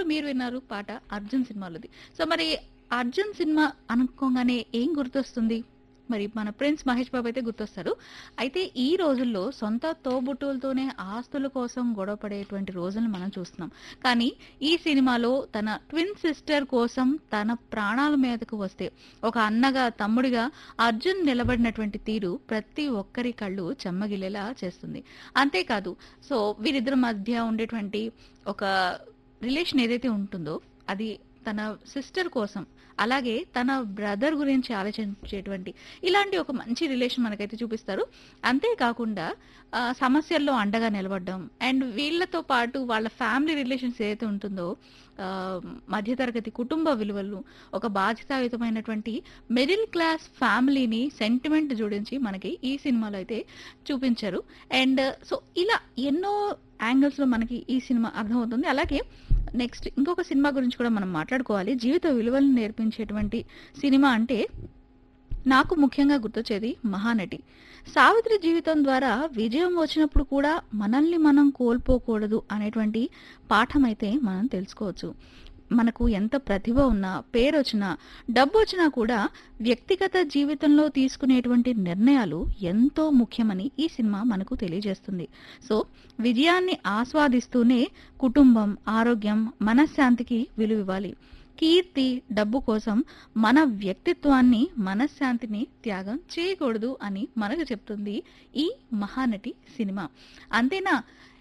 ఇప్పుడు మీరు విన్నారు పాట అర్జున్ సినిమాలోది సో మరి అర్జున్ సినిమా అనుకోగానే ఏం గుర్తొస్తుంది మరి మన ప్రిన్స్ మహేష్ బాబు అయితే గుర్తొస్తారు అయితే ఈ రోజుల్లో సొంత తోబుట్టువులతోనే ఆస్తుల కోసం గొడవపడేటువంటి రోజులను మనం చూస్తున్నాం కానీ ఈ సినిమాలో తన ట్విన్ సిస్టర్ కోసం తన ప్రాణాల మీదకు వస్తే ఒక అన్నగా తమ్ముడిగా అర్జున్ నిలబడినటువంటి తీరు ప్రతి ఒక్కరి కళ్ళు చెమ్మగిలేలా చేస్తుంది అంతేకాదు సో వీరిద్దరి మధ్య ఉండేటువంటి ఒక రిలేషన్ ఏదైతే ఉంటుందో అది తన సిస్టర్ కోసం అలాగే తన బ్రదర్ గురించి ఆలోచించేటువంటి ఇలాంటి ఒక మంచి రిలేషన్ మనకైతే చూపిస్తారు అంతేకాకుండా ఆ, సమస్యల్లో అండగా నిలబడడం అండ్ వీళ్ళతో పాటు వాళ్ళ ఫ్యామిలీ రిలేషన్స్ ఏదైతే ఉంటుందో ఆ, మధ్యతరగతి కుటుంబ విలువలు ఒక బాధ్యతాయుతమైనటువంటి మిడిల్ క్లాస్ ఫ్యామిలీని సెంటిమెంట్ జోడించి మనకి ఈ సినిమాలో అయితే చూపించారు అండ్ సో ఇలా ఎన్నో యాంగిల్స్ లో మనకి ఈ సినిమా అర్థమవుతుంది అలాగే నెక్స్ట్ ఇంకొక సినిమా గురించి కూడా మనం మాట్లాడుకోవాలి జీవిత విలువలను నేర్పించేటువంటి సినిమా అంటే నాకు ముఖ్యంగా గుర్తొచ్చేది మహానటి సావిత్రి జీవితం ద్వారా విజయం వచ్చినప్పుడు కూడా మనల్ని మనం కోల్పోకూడదు అనేటువంటి పాఠం అయితే మనం తెలుసుకోవచ్చు మనకు ఎంత ప్రతిభ ఉన్నా పేరు వచ్చినా డబ్బు వచ్చినా కూడా వ్యక్తిగత జీవితంలో తీసుకునేటువంటి నిర్ణయాలు ఎంతో ముఖ్యమని ఈ సినిమా మనకు తెలియజేస్తుంది సో విజయాన్ని ఆస్వాదిస్తూనే కుటుంబం ఆరోగ్యం మనశ్శాంతికి విలువ ఇవ్వాలి కీర్తి డబ్బు కోసం మన వ్యక్తిత్వాన్ని మనశ్శాంతిని త్యాగం చేయకూడదు అని మనకు చెప్తుంది ఈ మహానటి సినిమా అంతేనా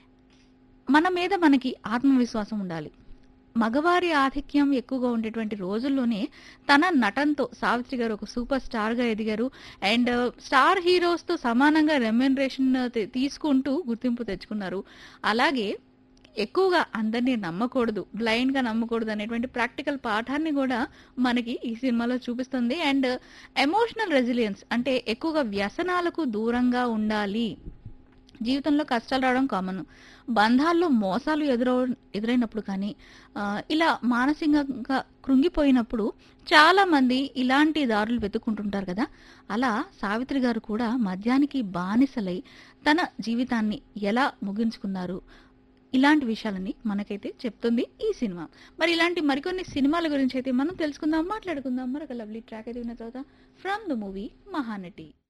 మన మీద మనకి ఆత్మవిశ్వాసం ఉండాలి మగవారి ఆధిక్యం ఎక్కువగా ఉండేటువంటి రోజుల్లోనే తన నటనతో సావిత్రి గారు ఒక సూపర్ స్టార్ గా ఎదిగారు అండ్ స్టార్ హీరోస్ తో సమానంగా రెమ్యునరేషన్ తీసుకుంటూ గుర్తింపు తెచ్చుకున్నారు అలాగే ఎక్కువగా అందరినీ నమ్మకూడదు బ్లైండ్ గా నమ్మకూడదు అనేటువంటి ప్రాక్టికల్ పాఠాన్ని కూడా మనకి ఈ సినిమాలో చూపిస్తుంది అండ్ ఎమోషనల్ రెసిలియన్స్ అంటే ఎక్కువగా వ్యసనాలకు దూరంగా ఉండాలి జీవితంలో కష్టాలు రావడం కామన్ బంధాల్లో మోసాలు ఎదురవ ఎదురైనప్పుడు కానీ ఆ, ఇలా మానసికంగా కృంగిపోయినప్పుడు చాలా మంది ఇలాంటి దారులు వెతుక్కుంటుంటారు కదా అలా సావిత్రి గారు కూడా మద్యానికి బానిసలై తన జీవితాన్ని ఎలా ముగించుకున్నారు ఇలాంటి విషయాలని మనకైతే చెప్తుంది ఈ సినిమా మరి ఇలాంటి మరికొన్ని సినిమాల గురించి అయితే మనం తెలుసుకుందాం మాట్లాడుకుందాం మరొక లవ్లీ ట్రాక్ అయితే విన్న తర్వాత ఫ్రమ్ ద మూవీ మహానటి